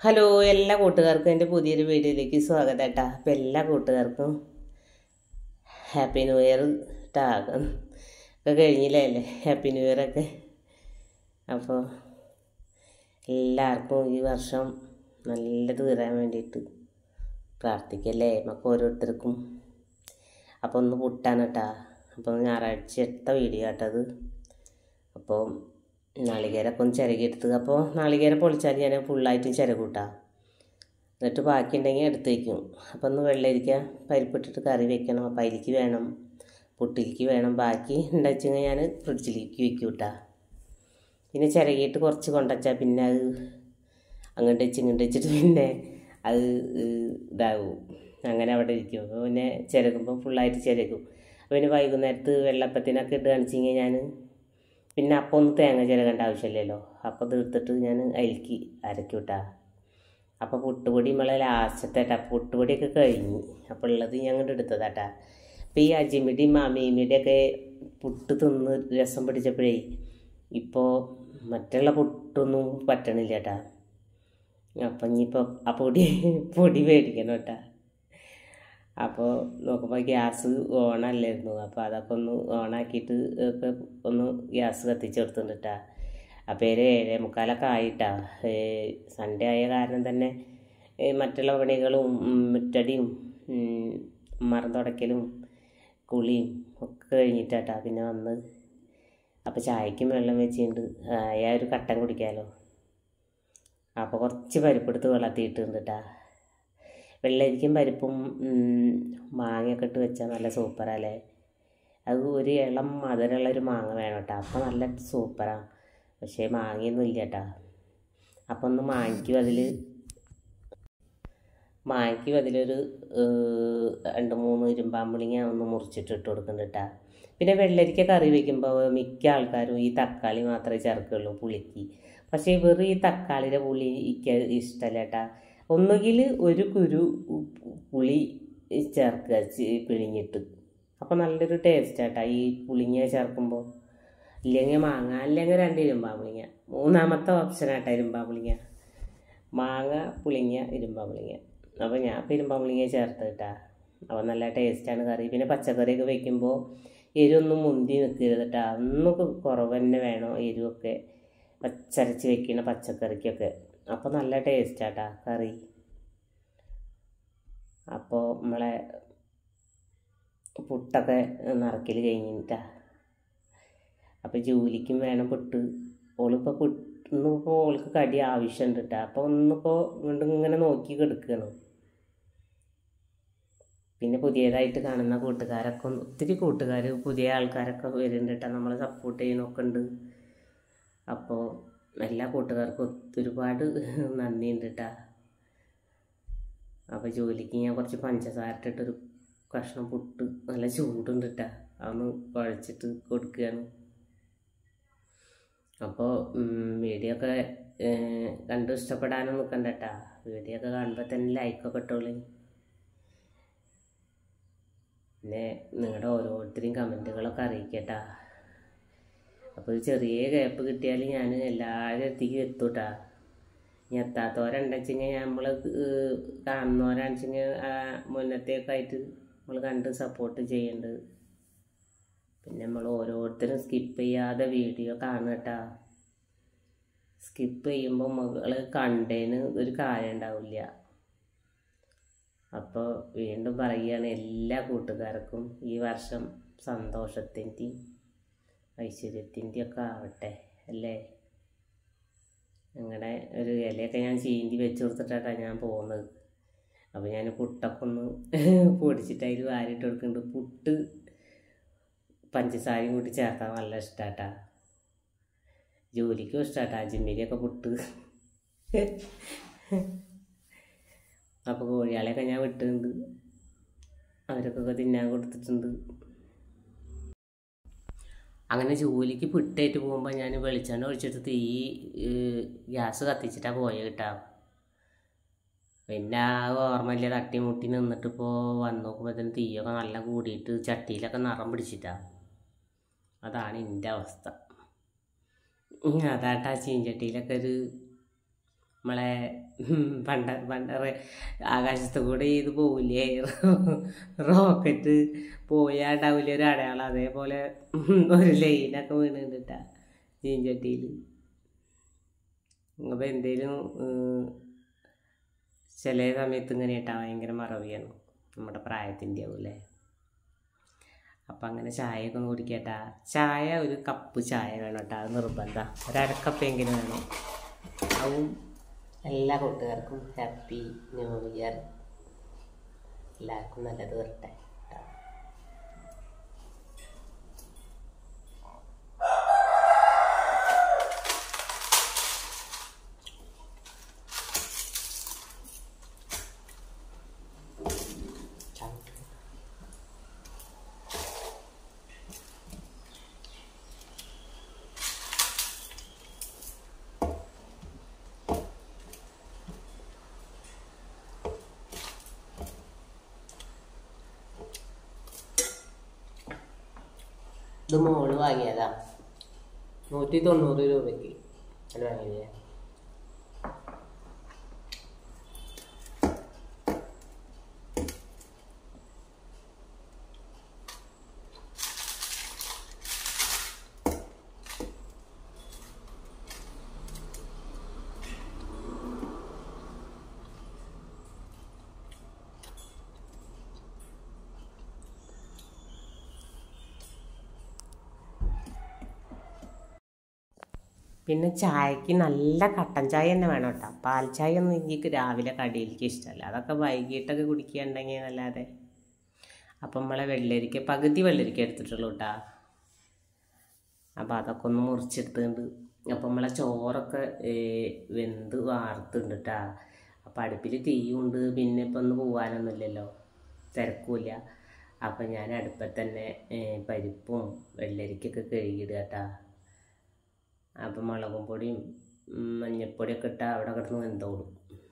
Hello എല്ലാ കൂട്ടുകാർക്കും എൻ്റെ പുതിയൊരു വീഡിയോയിലേക്ക് സ്വാഗതം കേട്ടാ അപ്പം എല്ലാ കൂട്ടുകാർക്കും ഹാപ്പി ന്യൂ ഇയർ ടാ ഒക്കെ കഴിഞ്ഞില്ലേ അല്ലേ ഹാപ്പി ന്യൂ ഇയർ ഒക്കെ അപ്പോൾ എല്ലാവർക്കും ഈ വർഷം നല്ലത് വരാൻ വേണ്ടിയിട്ട് പ്രാർത്ഥിക്കല്ലേ നമുക്ക് ഓരോരുത്തർക്കും അപ്പോൾ ഒന്ന് പുട്ടാണ് കേട്ടാ അപ്പോൾ ഞായറാഴ്ച എടുത്ത വീഡിയോ കേട്ടത് അപ്പോൾ നാളികേരമൊക്കെ ഒന്ന് ചിരകിയെടുത്ത് അപ്പോൾ നാളികേരം പൊളിച്ചാൽ ഞാൻ ഫുള്ളായിട്ട് ചിരകൂട്ടാ എന്നിട്ട് ബാക്കി ഉണ്ടെങ്കിൽ എടുത്ത് വയ്ക്കും അപ്പോൾ ഒന്ന് വെള്ളരിക്ക പരിപ്പിട്ടിട്ട് കറി വെക്കണം അപ്പോൾ അതിലേക്ക് വേണം പുട്ടിലേക്ക് വേണം ബാക്കി ഉണ്ടാച്ചെങ്കിൽ ഞാൻ ഫ്രിഡ്ജിലേക്ക് വെക്കും കേട്ടാ പിന്നെ ചിരകിയിട്ട് കുറച്ച് കൊണ്ടുവച്ചാൽ പിന്നെ അത് അങ്ങോട്ട് വെച്ച് ഇങ്ങോട്ട് വെച്ചിട്ട് പിന്നെ അത് ഇതാവും അങ്ങനെ അവിടെ ഇരിക്കും അപ്പോൾ പിന്നെ ചിരകുമ്പോൾ ഫുള്ളായിട്ട് ചിരകും അപ്പോൾ പിന്നെ വൈകുന്നേരത്ത് വെള്ളപ്പത്തിനൊക്കെ ഇട്ട് കാണിച്ചെങ്കിൽ ഞാൻ പിന്നെ അപ്പം ഒന്ന് തേങ്ങ ചിരകേണ്ട ആവശ്യമില്ലല്ലോ അപ്പോൾ ഇത് എടുത്തിട്ട് ഞാൻ അതിലേക്ക് അരക്കി വിട്ടാ അപ്പോൾ പുട്ടുപൊടി നമ്മളെ ലാസ്റ്റത്തെ കേട്ടാ പുട്ടുപൊടിയൊക്കെ കഴിഞ്ഞു അപ്പോൾ ഉള്ളത് ഞാൻ അങ്ങോട്ട് എടുത്തതാട്ടാ അപ്പോൾ ഈ അജിമിടിയും മാമിയമ്മയുടെയൊക്കെ പുട്ട് തിന്ന് രസം പിടിച്ചപ്പോഴേ ഇപ്പോൾ മറ്റുള്ള പുട്ടൊന്നും പറ്റണില്ല കേട്ടാ അപ്പം ഇനിയിപ്പോൾ ആ പൊടി പൊടി മേടിക്കണം കേട്ടാ അപ്പോൾ നോക്കുമ്പോൾ ഗ്യാസ് ഓണല്ലായിരുന്നു അപ്പോൾ അതൊക്കെ ഒന്ന് ഓണാക്കിയിട്ട് ഒക്കെ ഒന്ന് ഗ്യാസ് കത്തിച്ച് കൊടുത്തിട്ടാ അപ്പോൾ ഒരു ഏഴേ മുക്കാലൊക്കെ ആയിട്ടാ സൺഡേ ആയ കാരണം തന്നെ മറ്റുള്ള പണികളും മുറ്റടിയും മരം തുടയ്ക്കലും കുളിയും ഒക്കെ കഴിഞ്ഞിട്ടാട്ടാ പിന്നെ വന്ന് അപ്പോൾ ചായക്കും വെള്ളം വെച്ചിട്ടുണ്ട് ആയ ഒരു കട്ടൻ കുടിക്കാമല്ലോ അപ്പോൾ കുറച്ച് പരിപ്പെടുത്ത് വെള്ളത്തിയിട്ടുണ്ട് കേട്ടാ വെള്ളരിക്കും പരിപ്പും മാങ്ങയൊക്കെ ഇട്ട് വെച്ചാൽ നല്ല സൂപ്പറല്ലേ അത് ഒരു ഇളം മധുരമുള്ളൊരു മാങ്ങ വേണം കേട്ടോ അപ്പോൾ നല്ല സൂപ്പറാണ് പക്ഷേ മാങ്ങയൊന്നും ഇല്ല കേട്ടോ അപ്പോൾ ഒന്ന് മാങ്ങിക്കും അതിൽ മാങ്ങിക്കും അതിലൊരു രണ്ട് മൂന്ന് ഇരുമ്പാമ്പുളിങ്ങ ഒന്ന് മുറിച്ചിട്ട് ഇട്ട് കൊടുക്കുന്നുണ്ട് കേട്ടോ പിന്നെ വെള്ളരിക്ക കറി വയ്ക്കുമ്പോൾ മിക്ക ആൾക്കാരും ഈ തക്കാളി മാത്രമേ ചേർക്കുള്ളൂ പുളിക്ക് പക്ഷേ വെറും ഈ തക്കാളിയുടെ പുളി എനിക്ക് ഇഷ്ടമല്ല കേട്ടാ ഒന്നുകിൽ ഒരു കുരു പുളി ചേർക്കുക പിഴിഞ്ഞിട്ട് അപ്പോൾ നല്ലൊരു ടേസ്റ്റ് ആട്ടാ ഈ പുളിങ്ങ ചേർക്കുമ്പോൾ ഇല്ലെങ്കിൽ മാങ്ങ അല്ലെങ്കിൽ രണ്ട് ഇരുമ്പാമ്പുളിങ്ങ മൂന്നാമത്തെ ഓപ്ഷൻ ആട്ടാ ഇരുമ്പാമ്പുളിങ്ങ മാങ്ങ പുളിങ്ങ ഇരുമ്പാമ്പുളിങ്ങ അപ്പോൾ ഞാൻ ഇപ്പോൾ ഇരുമ്പാമ്പുളിങ്ങ ചേർത്ത് കേട്ടാ അപ്പോൾ നല്ല ടേസ്റ്റാണ് കറി പിന്നെ പച്ചക്കറിയൊക്കെ വെക്കുമ്പോൾ എരിവൊന്നും മുന്തി നിൽക്കരുത് കേട്ടാ ഒന്നും കുറവ് തന്നെ വേണം എരിവൊക്കെ പച്ചരച്ച് വെക്കുന്ന പച്ചക്കറിക്കൊക്കെ അപ്പോൾ നല്ല ടേസ്റ്റാട്ടാ കറി അപ്പോൾ നമ്മളെ പുട്ടൊക്കെ നിറക്കൽ കഴിഞ്ഞിട്ടാ അപ്പോൾ ജോലിക്കും വേണം പുട്ട് ഓളിപ്പോൾ പുട്ട് ഇന്നിപ്പോൾ ഓൾക്ക് കടി ആവശ്യമുണ്ട് കേട്ടോ അപ്പോൾ ഒന്നിപ്പോൾ വീണ്ടും ഇങ്ങനെ നോക്കി കിടക്കുകയാണ് പിന്നെ പുതിയതായിട്ട് കാണുന്ന കൂട്ടുകാരൊക്കെ ഒത്തിരി കൂട്ടുകാർ പുതിയ ആൾക്കാരൊക്കെ വരുന്നുണ്ട് കേട്ടോ നമ്മളെ സപ്പോർട്ട് ചെയ്യണമൊക്കെ ഉണ്ട് അപ്പോൾ എല്ലാ കൂട്ടുകാർക്കും ഒരുപാട് നന്ദിയുണ്ട് കേട്ടാ അപ്പോൾ ജോലിക്ക് ഞാൻ കുറച്ച് പഞ്ചസാര ഇട്ടിട്ടൊരു കഷ്ണം പുട്ട് നല്ല ചൂടുണ്ട് കേട്ടാ അതൊന്ന് കുഴച്ചിട്ട് കൊടുക്കുകയാണ് അപ്പോൾ വീഡിയോ ഒക്കെ കണ്ടു ഇഷ്ടപ്പെടാനും നിൽക്കണ്ട കേട്ടാ വീഡിയോ ഒക്കെ കാണുമ്പോൾ തന്നെ ലൈക്കൊക്കെ ഇട്ടോളി പിന്നെ നിങ്ങളുടെ ഓരോരുത്തരെയും കമൻറ്റുകളൊക്കെ അറിയിക്കട്ടാ അപ്പോൾ ഒരു ചെറിയ ഗ്യാപ്പ് കിട്ടിയാൽ ഞാൻ എല്ലാവരും അടുത്തേക്ക് എത്തൂട്ടാ ഇനി എത്താത്തവരുണ്ടെച്ചെങ്കിൽ നമ്മൾ കാണുന്നവരാണെച്ചെങ്കിൽ മുന്നത്തേക്ക് ആയിട്ട് നമ്മൾ കണ്ട് സപ്പോർട്ട് ചെയ്യുന്നുണ്ട് പിന്നെ നമ്മൾ ഓരോരുത്തരും സ്കിപ്പ് ചെയ്യാതെ വീഡിയോ കാണുകട്ടാ സ്കിപ്പ് ചെയ്യുമ്പോൾ മകൾ കണ്ടതിന് ഒരു കാര്യം ഉണ്ടാവില്ല അപ്പോൾ വീണ്ടും പറയുകയാണ് എല്ലാ കൂട്ടുകാർക്കും ഈ വർഷം സന്തോഷത്തിൻ്റെയും ഐശ്വര്യത്തിൻ്റെ ഒക്കെ ആവട്ടെ അല്ലേ അങ്ങനെ ഒരു ഇലയൊക്കെ ഞാൻ ചീന്തി വെച്ച് കൊടുത്തിട്ടാണ് ഞാൻ പോകുന്നത് അപ്പോൾ ഞാൻ പുട്ടൊക്കെ ഒന്ന് പൊടിച്ചിട്ട് അതിൽ വാരിട്ട് കൊടുക്കുന്നുണ്ട് പുട്ട് പഞ്ചസാരയും കൂട്ടി ചേർക്കാൻ നല്ല ഇഷ്ടാട്ടാ ജോലിക്കും ഇഷ്ടാട്ടാ അജിമേരിയൊക്കെ പുട്ട് അപ്പോൾ കോഴിയാളെയൊക്കെ ഞാൻ വിട്ടിട്ടുണ്ട് അവർക്കൊക്കെ തിന്നാൻ കൊടുത്തിട്ടുണ്ട് അങ്ങനെ ജോലിക്ക് പിട്ടേറ്റ് പോകുമ്പോൾ ഞാൻ വെളിച്ചെണ്ണ ഒഴിച്ചിട്ട് തീ ഗ്യാസ് കത്തിച്ചിട്ടാണ് പോയത് കേട്ടാ പിന്നെ ആ ഓർമ്മയില്ല തട്ടി മുട്ടി നിന്നിട്ടിപ്പോൾ വന്ന് നോക്കുമ്പോഴത്തേന് തീയൊക്കെ നല്ല കൂടിയിട്ട് ചട്ടിയിലൊക്കെ നിറം പിടിച്ചിട്ടാ അതാണ് എൻ്റെ അവസ്ഥ അതാട്ടാ ചീഞ്ചട്ടിയിലൊക്കെ ഒരു നമ്മളെ പണ്ട പണ്ട റേ- ആകാശത്ത് കൂടെ ഇത് പോവില്ലേ റോക്കറ്റ് പോയാണ്ടാവില്ല ഒരു അടയാളം അതേപോലെ ഒരു ലൈനൊക്കെ വീണിട്ടാ ചീഞ്ചട്ടിയിൽ അപ്പോൾ എന്തേലും ചില സമയത്ത് ഇങ്ങനെ ഇട്ടാ ഭയങ്കര മറവിയാണ് നമ്മുടെ പ്രായത്തിൻ്റെ ആവൂലേ അപ്പം അങ്ങനെ ചായയൊക്കെ ഒന്ന് കുടിക്കട്ടാ ചായ ഒരു കപ്പ് ചായ വേണം കേട്ടോ അത് നിർബന്ധം ഒരു അരക്കപ്പെങ്കിലും വേണം അതും എല്ലാ കൂട്ടുകാർക്കും ഹാപ്പി ന്യൂ ഇയർ എല്ലാവർക്കും നല്ലത് വരട്ടെ ട്ടോ. ചായ. ഇത് മോള് വാങ്ങിയതാ നൂറ്റി തൊണ്ണൂറ് രൂപയ്ക്ക് അത് വാങ്ങിയതേ പിന്നെ ചായക്ക് നല്ല കട്ടൻ ചായ തന്നെ വേണം കേട്ടോ പാൽ ചായ ഒന്നും എനിക്ക് രാവിലെ കടിയിലേക്ക് ഇഷ്ടമല്ല അതൊക്കെ വൈകിട്ടൊക്കെ കുടിക്കുകയുണ്ടെങ്കിൽ നല്ലാതെ അപ്പം നമ്മളെ വെള്ളരിക്ക പകുതി വെള്ളരിക്ക എടുത്തിട്ടുള്ളൂ കേട്ടോ അപ്പോൾ അതൊക്കെ ഒന്ന് മുറിച്ചെടുത്തുണ്ട് അപ്പം നമ്മളെ ചോറൊക്കെ ഏ, വെന്ത് വാർത്തുണ്ട് കേട്ടോ അപ്പം അടുപ്പിൽ തീയുണ്ട് പിന്നെ ഇപ്പം ഒന്ന് പോകാനൊന്നുമില്ലല്ലോ തിരക്കുമില്ല അപ്പം ഞാൻ അടുപ്പത്ത് തന്നെ ഏ, പരിപ്പും വെള്ളരിക്കൊക്കെ കഴുകിയിടുക കേട്ടോ അപ്പം മുളകും പൊടിയും ഉം, മഞ്ഞപ്പൊടിയൊക്കെ ഇട്ടാൽ അവിടെ കിടന്ന് വെന്തോളും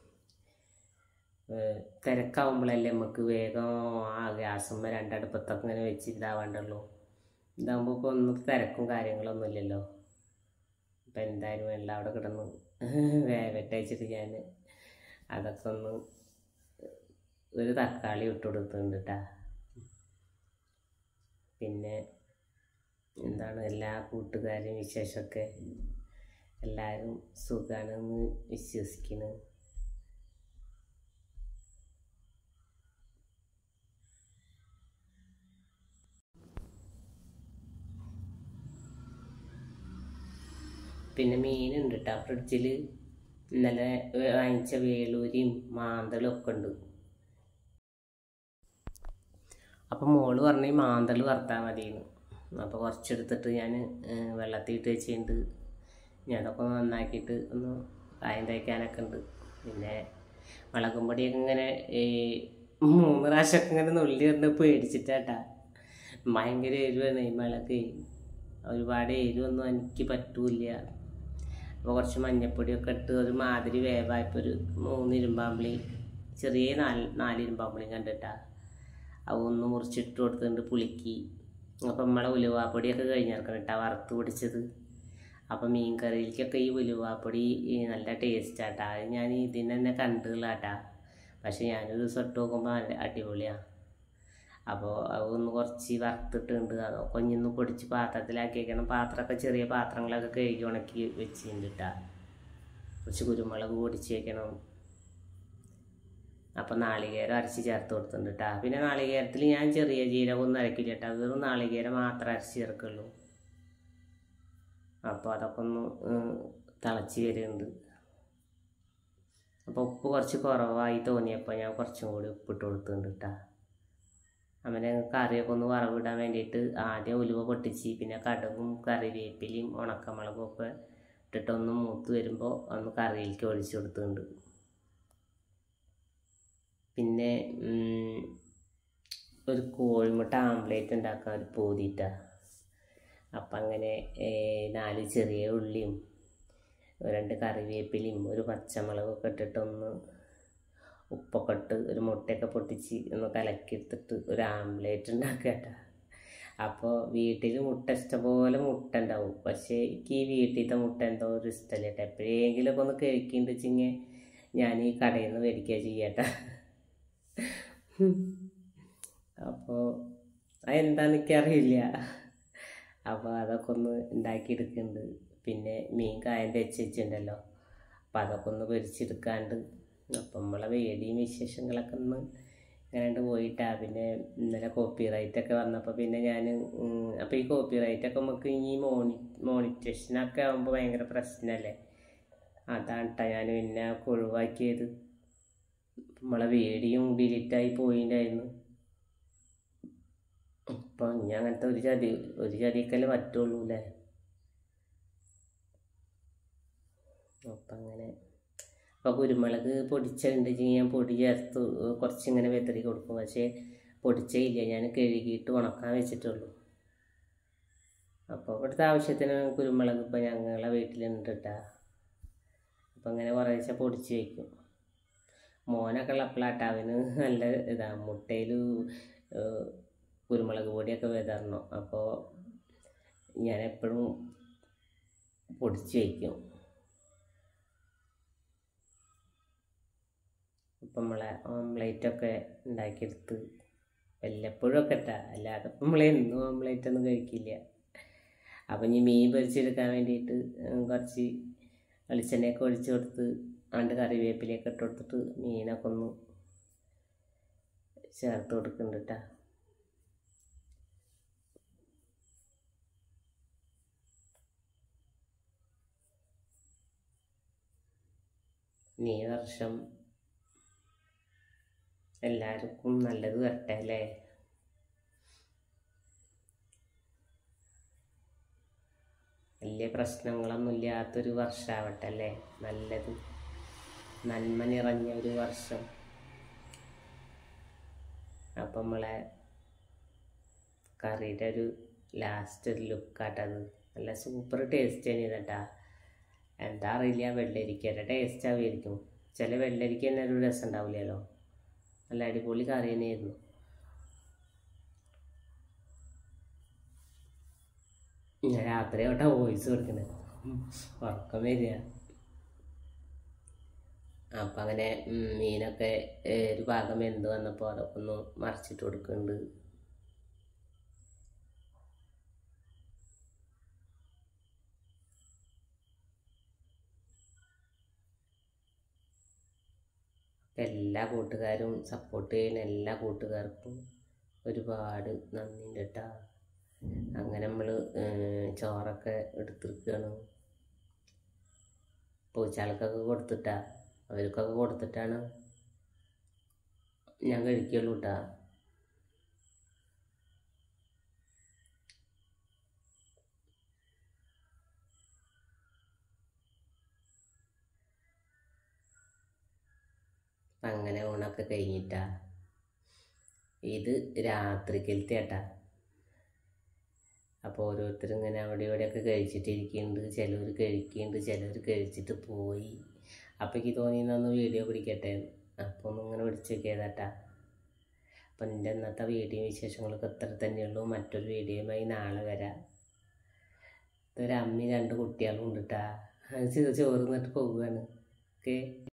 ഏഹ് തിരക്കാവുമ്പോഴല്ലേ നമുക്ക് വേഗം ആ ഗ്യാസുമ്മ രണ്ടടുപ്പത്തൊക്കെ ഇങ്ങനെ വെച്ച് ഇതാവാണ്ടുള്ളൂ ഇതാകുമ്പോൾ ഇപ്പോൾ ഒന്നും തിരക്കും കാര്യങ്ങളൊന്നും ഇല്ലല്ലോ അപ്പം എന്തായാലും എല്ലാം അവിടെ കിടന്ന് വേവറ്റ് അയച്ചിട്ട് ഞാൻ അതൊക്കെ ഒന്ന് ഒരു തക്കാളി ഇട്ട് കൊടുക്കുന്നുണ്ട് കേട്ടാ പിന്നെ എന്താണ് എല്ലാ കൂട്ടുകാരും വിശേഷമൊക്കെ എല്ലാവരും സുഖമാണെന്ന് വിശ്വസിക്കുന്നു പിന്നെ മീനുണ്ട് കേട്ടോ ഫ്രിഡ്ജിൽ ഇന്നലെ വാങ്ങിച്ച വേളൂരിയും മാന്തളും ഒക്കെ ഉണ്ട് അപ്പം മോള് പറഞ്ഞ് മാന്തൾ വറുത്താൽ മതിയെന്ന് അപ്പോൾ കുറച്ചെടുത്തിട്ട് ഞാൻ വെള്ളത്തിൽ ഇട്ട് വെച്ചിട്ടുണ്ട് ഞാൻ അതൊക്കെ ഒന്ന് നന്നാക്കിയിട്ട് ഒന്ന് കായം തയ്ക്കാനൊക്കെ ഉണ്ട് പിന്നെ മുളകും പൊടിയൊക്കെ ഇങ്ങനെ ഈ മൂന്ന് പ്രാവശ്യമൊക്കെ ഇങ്ങനെ നുള്ളി വന്ന് പേടിച്ചിട്ടാട്ടാ ഭയങ്കര എരിവാണ് ഈ മുളക് ഒരുപാട് എരിവൊന്നും എനിക്ക് പറ്റൂല അപ്പോൾ കുറച്ച് മഞ്ഞപ്പൊടിയൊക്കെ ഇട്ട് ഒരു മാതിരി വേവായപ്പോൾ ഒരു മൂന്ന് ഇരുമ്പാമ്പിളി ചെറിയ നാല് നാല് ഇരുമ്പാമ്പിളിയും കണ്ടിട്ടാ അതൊന്ന് മുറിച്ചിട്ട് കൊടുത്തിട്ടുണ്ട് പുളിക്ക് അപ്പം നമ്മളെ ഉലുവാപ്പൊടിയൊക്കെ കഴിഞ്ഞിറക്കണം കേട്ടോ വറുത്ത് പൊടിച്ചത് അപ്പം മീൻ കറിയിലേക്കൊക്കെ ഈ ഉലുവാപ്പൊടി ഈ നല്ല ടേസ്റ്റാട്ടാ അത് ഞാൻ ഇതിന് തന്നെ കണ്ടുകളാട്ടാ പക്ഷെ ഞാനൊരു ദിവസം ഇട്ട് നോക്കുമ്പോൾ നല്ല അടിപൊളിയാണ് അപ്പോൾ അതൊന്ന് കുറച്ച് വറുത്തിട്ടുണ്ട് അത് കൊഞ്ഞൊന്ന് പൊടിച്ച് പാത്രത്തിലാക്കി വെക്കണം പാത്രമൊക്കെ ചെറിയ പാത്രങ്ങളൊക്കെ കഴുകി ഉണക്കി വെച്ചിട്ടുണ്ട് കേട്ടോ കുറച്ച് കുരുമുളക് പൊടിച്ച് വെക്കണം അപ്പം നാളികേരം അരച്ച് ചേർത്ത് കൊടുത്തിട്ടുണ്ട് കേട്ടോ പിന്നെ നാളികേരത്തിൽ ഞാൻ ചെറിയ ജീരകം ഒന്നും അരക്കില്ല കേട്ടോ വെറും നാളികേരം മാത്രമേ അരച്ച് ചേർക്കുള്ളൂ അപ്പോൾ അതൊക്കെ ഒന്ന് ഉം, തിളച്ച് വരുന്നുണ്ട് അപ്പോൾ ഉപ്പ് കുറച്ച് കുറവായി തോന്നിയപ്പോൾ ഞാൻ കുറച്ചും കൂടി ഉപ്പിട്ട് കൊടുത്തിട്ടുണ്ട് കേട്ടോ അങ്ങനെ കറിയൊക്കെ ഒന്ന് വറവിടാൻ വേണ്ടിയിട്ട് ആദ്യം ഉലുവ പൊട്ടിച്ച് പിന്നെ കടുകും കറിവേപ്പിലയും ഉണക്കമുളകും ഒക്കെ ഇട്ടിട്ടൊന്ന് മൂത്ത് വരുമ്പോൾ ഒന്ന് കറിയിലേക്ക് ഒഴിച്ചു കൊടുത്തിട്ടുണ്ട് പിന്നെ ഉം, ഒരു കോഴിമുട്ട ആംപ്ലേറ്റ് ഉണ്ടാക്കാൻ ഒരു പൂതിയിട്ടാ അപ്പം അങ്ങനെ ഏ, നാല് ചെറിയ ഉള്ളിയും രണ്ട് കറിവേപ്പിലയും ഒരു പച്ചമുളകൊക്കെ ഇട്ടിട്ടൊന്ന് ഉപ്പൊക്കെ ഇട്ട് ഒരു മുട്ടയൊക്കെ പൊട്ടിച്ച് ഒന്ന് കലക്കിയെടുത്തിട്ട് ഒരു ആംപ്ലേറ്റ് ഉണ്ടാക്കുക കേട്ടോ അപ്പോൾ വീട്ടിൽ മുട്ട ഇഷ്ടംപോലെ മുട്ട ഉണ്ടാവും പക്ഷേ എനിക്ക് ഈ വീട്ടിലത്തെ മുട്ട എന്തോ ഒരു ഇഷ്ടമല്ല കേട്ടോ എപ്പോഴെങ്കിലുമൊക്കെ ഒന്ന് കഴിക്കുന്നുണ്ട് വെച്ചെങ്കിൽ ഞാൻ ഈ കടയിൽ നിന്ന് മേടിക്കുക ചെയ്യട്ടെ അപ്പോൾ അതെന്താണെന്ന് എനിക്കറിയില്ല അപ്പോൾ അതൊക്കെ ഒന്ന് ഉണ്ടാക്കിയെടുക്കുന്നുണ്ട് പിന്നെ മീൻ കായം തെച്ച് വെച്ചിട്ടുണ്ടല്ലോ അപ്പോൾ അതൊക്കെ ഒന്ന് പൊരിച്ചെടുക്കാണ്ട് അപ്പം നമ്മളെ വേടിയും വിശേഷങ്ങളൊക്കെ ഒന്ന് ഇങ്ങനെ പോയിട്ടാ പിന്നെ ഇന്നലെ കോപ്പി റൈറ്റൊക്കെ വന്നപ്പോൾ പിന്നെ ഞാൻ അപ്പോൾ ഈ കോപ്പി റൈറ്റൊക്കെ നമുക്ക് ഈ മോണി മോണിറ്റേഷനൊക്കെ ആകുമ്പോൾ ഭയങ്കര പ്രശ്നമല്ലേ അതാണ് കേട്ടോ ഞാൻ പിന്നെ ഒഴിവാക്കിയത് നമ്മളെ വീഡിയും ഡിലീറ്റായി പോയിണ്ടായിരുന്നു അപ്പം ഇനി അങ്ങനത്തെ ഒരു ചതി ഒരു ചതിക്കല്ലേ പറ്റുള്ളൂ അല്ലേ അപ്പം അങ്ങനെ അപ്പോൾ കുരുമുളക് പൊടിച്ചുണ്ട് ഞാൻ പൊടി ചേർത്ത് കുറച്ചിങ്ങനെ വെത്തറി കൊടുക്കും പക്ഷേ പൊടിച്ചേയില്ല ഞാൻ കഴുകിയിട്ട് ഉണക്കാൻ വെച്ചിട്ടുള്ളൂ അപ്പോൾ ഇവിടുത്തെ ആവശ്യത്തിന് കുരുമുളക് ഇപ്പോൾ ഞങ്ങളെ വീട്ടിലുണ്ട് കേട്ടോ അപ്പോൾ അങ്ങനെ കുറേശ്ശെ പൊടിച്ച് വയ്ക്കും മോനൊക്കെ ഉള്ളപ്പോഴാട്ടോ അവന് നല്ല ഇതാ മുട്ടയിൽ കുരുമുളക് പൊടിയൊക്കെ വിതറണം അപ്പോൾ ഞാൻ എപ്പോഴും പൊടിച്ച് വയ്ക്കും ഇപ്പം നമ്മളെ ഓംലേറ്റൊക്കെ ഉണ്ടാക്കിയെടുത്ത് വല്ലപ്പോഴും ഒക്കെ ഇട്ടാ അല്ലാതെ ഇപ്പം നമ്മളെന്നും ഓംലേറ്റ് ഒന്നും കഴിക്കില്ല അപ്പം ഇനി മീൻ പൊരിച്ചെടുക്കാൻ വേണ്ടിയിട്ട് കുറച്ച് വെളിച്ചെണ്ണയൊക്കെ ഒഴിച്ച് കൊടുത്ത് ആണ്ട് കറിവേപ്പിലയൊക്കെ ഇട്ട് കൊടുത്തിട്ട് മീനൊക്കെ ഒന്ന് ചേർത്ത് കൊടുക്കുന്നുണ്ട് കേട്ടോ ഈ വർഷം എല്ലാവർക്കും നല്ലത് വരട്ടെ അല്ലേ വലിയ പ്രശ്നങ്ങളൊന്നും ഇല്ലാത്തൊരു വർഷമാവട്ടെ അല്ലേ നല്ലത് നന്മ നിറഞ്ഞ ഒരു വർഷം അപ്പം നമ്മളെ കറിയുടെ ഒരു ലാസ്റ്റ് ഒരു ലുക്കാട്ടത് നല്ല സൂപ്പർ ടേസ്റ്റ് ആണ് കേട്ടാ എന്താ അറിയില്ല വെള്ളരിക്കയുടെ ടേസ്റ്റ് ആവുമായിരിക്കും ചില വെള്ളരിക്ക തന്നെ ഒരു രസം ഉണ്ടാവില്ലല്ലോ നല്ല അടിപൊളി കറി തന്നെയായിരുന്നു ഞാൻ രാത്രി തൊട്ടാ വോയിസ് കൊടുക്കുന്നത് ഉറക്കം വരിക അപ്പം അങ്ങനെ ഉം, മീനൊക്കെ ഏ, ഒരു ഭാഗം വെന്ത് വന്നപ്പോൾ അതൊക്കെ ഒന്ന് മറിച്ചിട്ട് കൊടുക്കുന്നുണ്ട് എല്ലാ കൂട്ടുകാരും സപ്പോർട്ട് ചെയ്യുന്ന എല്ലാ കൂട്ടുകാർക്കും ഒരുപാട് നന്ദിയുണ്ട് കേട്ടോ അങ്ങനെ നമ്മൾ ചോറൊക്കെ എടുത്തിരിക്കുകയാണ് പൂച്ചാൾക്കൊക്കെ കൊടുത്തിട്ടാ അവർക്കൊക്കെ കൊടുത്തിട്ടാണ് ഞാൻ കഴിക്കുള്ളൂ കേട്ടാ അപ്പം അങ്ങനെ ഊണൊക്കെ കഴിഞ്ഞിട്ടാ ഇത് രാത്രിക്കലത്തെ ഏട്ടാ അപ്പോൾ ഓരോരുത്തർ ഇങ്ങനെ അവിടെ ഇവിടെയൊക്കെ കഴിച്ചിട്ടിരിക്കുന്നുണ്ട് ചിലവർ കഴിക്കുന്നുണ്ട് ചിലവർ കഴിച്ചിട്ട് പോയി അപ്പോൾ എനിക്ക് തോന്നിയെന്നൊന്ന് വീഡിയോ പിടിക്കട്ടെ അപ്പോൾ ഒന്ന് ഇങ്ങനെ പിടിച്ച് നോക്കിയതാട്ടാ അപ്പം എൻ്റെ ഇന്നത്തെ വീഡിയോ വിശേഷങ്ങളൊക്കെ ഇത്ര തന്നെയുള്ളൂ മറ്റൊരു വീഡിയോയുമായി നാളെ വരാം ഇതൊരു അമ്മയും രണ്ട് കുട്ടികളും ഉണ്ട് കേട്ടാ അത് ചോറ് നിന്നിട്ട് പോവുകയാണ് ഓക്കെ